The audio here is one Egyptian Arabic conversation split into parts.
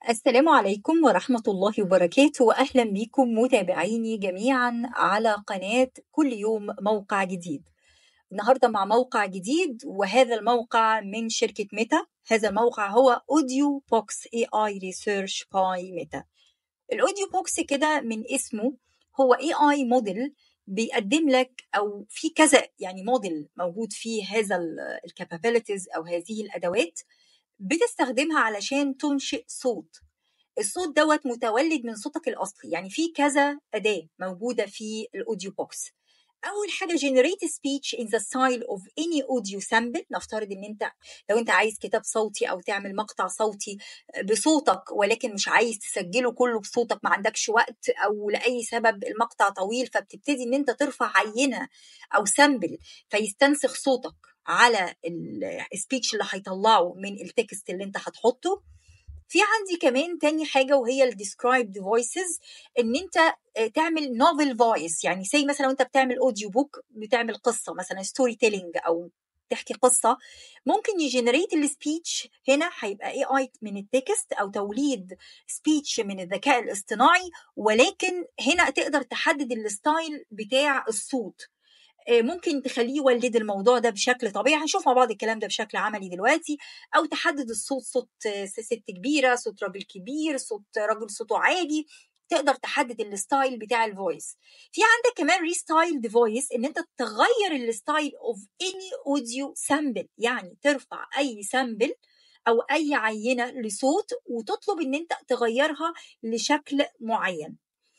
السلام عليكم ورحمة الله وبركاته وأهلا بكم متابعيني جميعا على قناة كل يوم موقع جديد النهاردة مع موقع جديد وهذا الموقع من شركة ميتا هذا الموقع هو أوديو بوكس اي اي ريسيرش باي ميتا الأوديو بوكس كده من اسمه هو اي اي موديل بيقدم لك او في كذا يعني موديل موجود فيه هذا الكابابيلتيز او هذه الادوات بتستخدمها علشان تنشئ صوت الصوت دوت متولد من صوتك الاصلي يعني في كذا اداه موجوده في الاوديو بوكس اول حاجه generate speech in the style of any audio sample نفترض ان انت لو انت عايز كتاب صوتي او تعمل مقطع صوتي بصوتك ولكن مش عايز تسجله كله بصوتك ما عندكش وقت او لاي سبب المقطع طويل فبتبتدي ان انت ترفع عينه او سامبل فيستنسخ صوتك على السبيتش اللي هيطلعه من التكست اللي انت هتحطه في عندي كمان تاني حاجة وهي الديسكرايبد فويسز ان انت تعمل نوفل فويس يعني زي مثلا وانت بتعمل اوديو بوك بتعمل قصة مثلا ستوري تيلينج او تحكي قصة ممكن يجنريت السبيتش هنا هيبقى اي اي من التكست او توليد سبيتش من الذكاء الاصطناعي ولكن هنا تقدر تحدد الستايل بتاع الصوت ممكن تخليه يولد الموضوع ده بشكل طبيعي هنشوف مع بعض الكلام ده بشكل عملي دلوقتي او تحدد الصوت صوت ست كبيره صوت راجل كبير صوت راجل صوته عادي تقدر تحدد الستايل بتاع الفويس في عندك كمان ريستايلد فويس ان انت تغير الستايل اوف اني اوديو سامبل يعني ترفع اي سامبل او اي عينه لصوت وتطلب ان انت تغيرها لشكل معين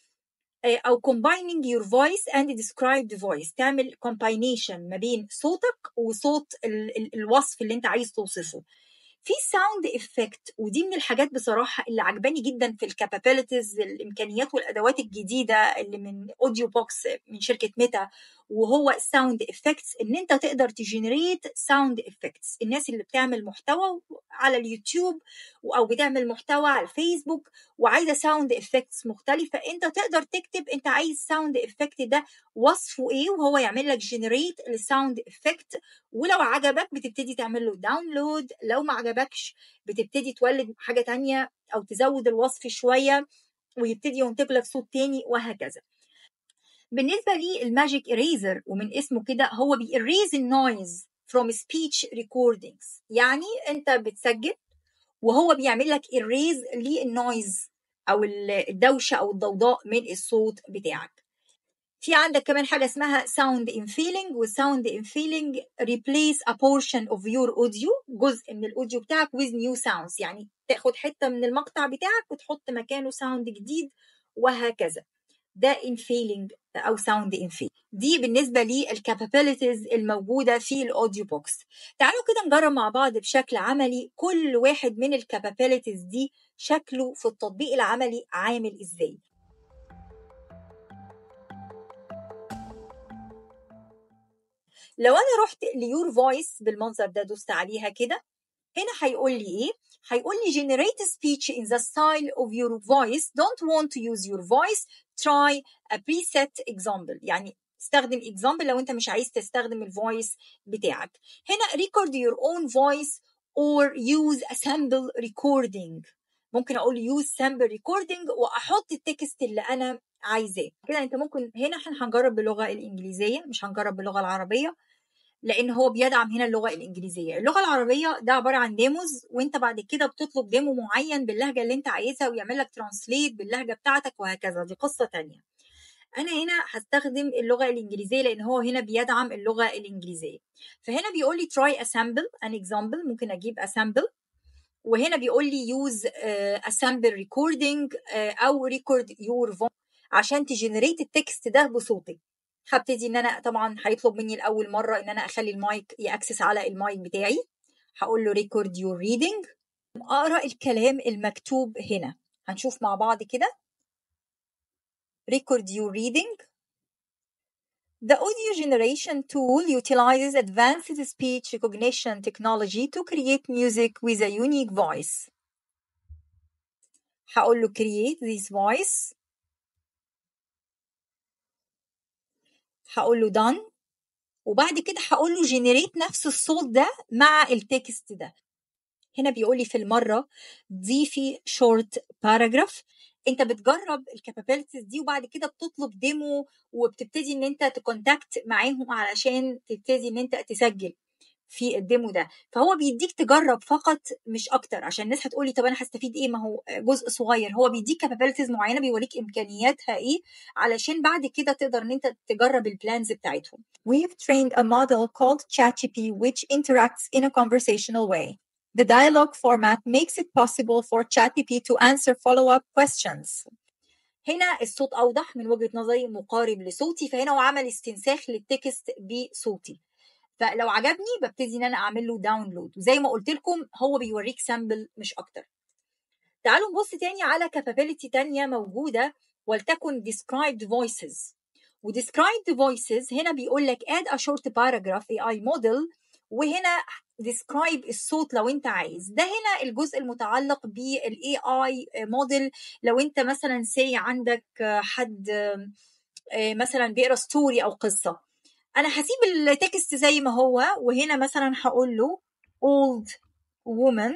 او combining your voice and described voice تعمل combination ما بين صوتك وصوت ال ال الوصف اللي انت عايز توصفه في ساوند افكت ودي من الحاجات بصراحه اللي عجباني جدا في الكابابيلتيز الامكانيات والادوات الجديده اللي من اوديو بوكس من شركه ميتا وهو ساوند افكتس ان انت تقدر تجنريت ساوند افكتس الناس اللي بتعمل محتوى على اليوتيوب او بتعمل محتوى على الفيسبوك وعايزه ساوند افكتس مختلفه انت تقدر تكتب انت عايز ساوند افكت ده وصفه ايه وهو يعمل لك جنريت الساوند افكت ولو عجبك بتبتدي تعمل له داونلود لو ما عجبكش بتبتدي تولد حاجه تانية او تزود الوصف شويه ويبتدي ينتج لك صوت تاني وهكذا بالنسبه لي الماجيك اريزر ومن اسمه كده هو بيريز النويز from speech recordings يعني انت بتسجل وهو بيعمل لك اريز للنويز او الدوشه او الضوضاء من الصوت بتاعك في عندك كمان حاجة اسمها sound in feeling والsound in feeling replace a portion of your audio جزء من الأوديو بتاعك with new sounds يعني تاخد حتة من المقطع بتاعك وتحط مكانه ساوند جديد وهكذا ده in feeling أو sound in feeling دي بالنسبة للكابابيلتيز الموجودة في الأوديو بوكس تعالوا كده نجرب مع بعض بشكل عملي كل واحد من الكابابيلتيز دي شكله في التطبيق العملي عامل ازاي لو انا رحت ليور فويس بالمنظر ده دوست عليها كده هنا هيقول لي ايه هيقول لي generate speech in the style of your voice don't want to use your voice try a preset example يعني استخدم example لو انت مش عايز تستخدم الفويس بتاعك هنا record your own voice or use a sample recording ممكن اقول use sample recording واحط التكست اللي انا عايزاه كده انت ممكن هنا احنا هنجرب باللغه الانجليزيه مش هنجرب باللغه العربيه لان هو بيدعم هنا اللغه الانجليزيه اللغه العربيه ده عباره عن ديموز وانت بعد كده بتطلب ديمو معين باللهجه اللي انت عايزها ويعمل لك ترانسليت باللهجه بتاعتك وهكذا دي قصه تانية انا هنا هستخدم اللغه الانجليزيه لان هو هنا بيدعم اللغه الانجليزيه فهنا بيقول لي try a sample an example ممكن اجيب a sample وهنا بيقول لي use uh, a sample recording uh, او record your voice عشان تجنريت التكست ده بصوتك هبتدي ان انا طبعا هيطلب مني لاول مره ان انا اخلي المايك ياكسس على المايك بتاعي هقول له ريكورد يور ريدنج اقرا الكلام المكتوب هنا هنشوف مع بعض كده record your reading The audio generation tool utilizes advanced speech recognition technology to create music with a unique voice. هقول له create this voice هقول له done وبعد كده هقول له generate نفس الصوت ده مع التكست ده هنا بيقول لي في المره ضيفي شورت باراجراف انت بتجرب الكابابيلتيز دي وبعد كده بتطلب ديمو وبتبتدي ان انت تكونتاكت معاهم علشان تبتدي ان انت تسجل في الديمو ده فهو بيديك تجرب فقط مش اكتر عشان الناس هتقولي طب انا هستفيد ايه ما هو جزء صغير هو بيديك كابابيلتيز معينه بيوريك امكانياتها ايه علشان بعد كده تقدر ان انت تجرب البلانز بتاعتهم We've trained a model called ChatGPT which interacts in a conversational way. The dialogue format makes it possible for ChatGPT to answer follow-up questions. هنا الصوت اوضح من وجهه نظري مقارب لصوتي فهنا هو عمل استنساخ للتكست بصوتي فلو عجبني ببتدي ان انا اعمل له داونلود وزي ما قلت لكم هو بيوريك سامبل مش اكتر تعالوا نبص تاني على capability تانية موجودة ولتكن described voices و described voices هنا بيقول لك add a short paragraph AI model وهنا describe الصوت لو انت عايز ده هنا الجزء المتعلق بالاي اي موديل لو انت مثلا سي عندك حد مثلا بيقرا ستوري او قصه انا هسيب التكست زي ما هو وهنا مثلا هقول له old woman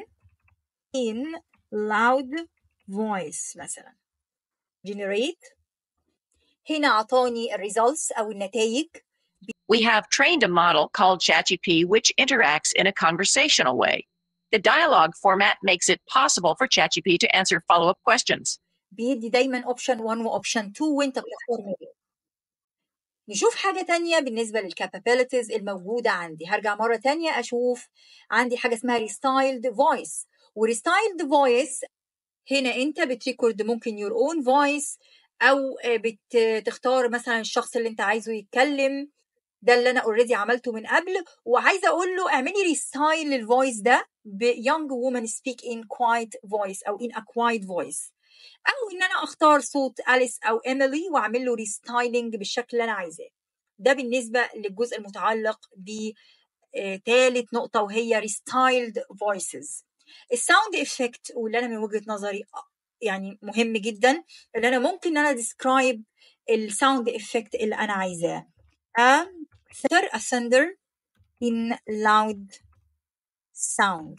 in loud voice مثلا generate هنا اعطاني الريزلتس او النتائج We have trained a model called ChatGPT which interacts in a conversational way. The dialogue format makes it possible for ChatGPT to answer follow-up questions. بيدي دايما اوبشن 1 واوبشن 2 وانت بتختار ما بينهم. نشوف حاجة تانية بالنسبة للكابابيلتيز الموجودة عندي هرجع مرة تانية أشوف عندي حاجة اسمها ريستايلد فويس وريستايلد فويس هنا أنت بتريكورد ممكن يور اون فويس أو بتختار مثلا الشخص اللي أنت عايزه يتكلم ده اللي انا اوريدي عملته من قبل وعايزه اقول له اعملي ريستايل للفويس ده ب young woman speak in quiet voice او in a quiet voice او ان انا اختار صوت اليس او ايميلي واعمل له ريستايلنج بالشكل اللي انا عايزاه ده بالنسبه للجزء المتعلق ب ثالث نقطة وهي ريستايلد فويسز الساوند افكت واللي انا من وجهة نظري يعني مهم جدا اللي انا ممكن ان انا ديسكرايب الساوند افكت اللي انا عايزاه a thunder, a thunder in loud sound.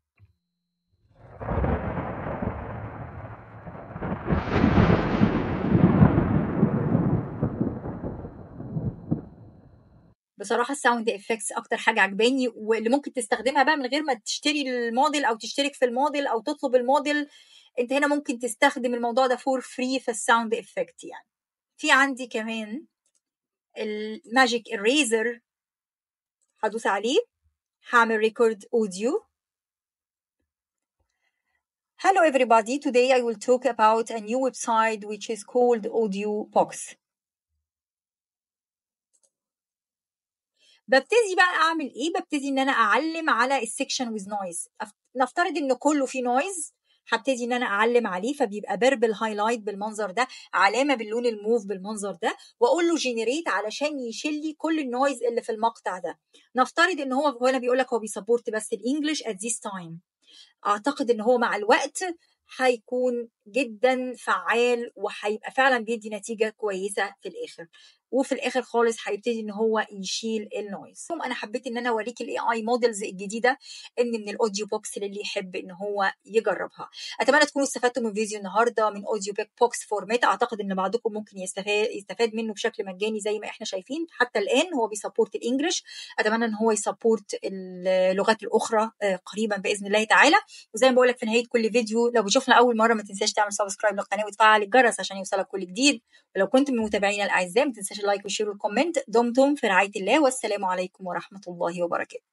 بصراحة الساوند افكتس أكتر حاجة عجباني واللي ممكن تستخدمها بقى من غير ما تشتري الموديل أو تشترك في الموديل أو تطلب الموديل أنت هنا ممكن تستخدم الموضوع ده فور فري في الساوند افكت يعني في عندي كمان الماجيك اريزر هدوس عليه هعمل ريكورد اوديو Hello everybody, today I will talk about a new website which is called Audio Box. ببتدي بقى اعمل ايه ببتدي ان انا اعلم على السكشن with noise نفترض ان كله فيه نويز هبتدي ان انا اعلم عليه فبيبقى بيربل هايلايت بالمنظر ده علامه باللون الموف بالمنظر ده واقول له جنريت علشان يشيل لي كل النويز اللي في المقطع ده نفترض ان هو هنا بيقول لك هو بيسبورت بس الانجليش at this time اعتقد ان هو مع الوقت هيكون جدا فعال وهيبقى فعلا بيدي نتيجه كويسه في الاخر وفي الاخر خالص هيبتدي ان هو يشيل النويز انا حبيت ان انا اوريك الاي اي موديلز الجديده ان من الاوديو بوكس للي يحب ان هو يجربها اتمنى تكونوا استفدتوا من فيديو النهارده من اوديو بوكس فورمات اعتقد ان بعضكم ممكن يستفاد يستفاد منه بشكل مجاني زي ما احنا شايفين حتى الان هو بيسبورت الانجليش اتمنى ان هو يسبورت اللغات الاخرى قريبا باذن الله تعالى وزي ما بقول لك في نهايه كل فيديو لو بتشوفنا اول مره ما تنساش تعمل سبسكرايب للقناه وتفعل الجرس عشان يوصلك كل جديد ولو كنت من متابعينا الاعزاء ما تنساش اللايك والشير والكومنت دمتم في رعايه الله والسلام عليكم ورحمه الله وبركاته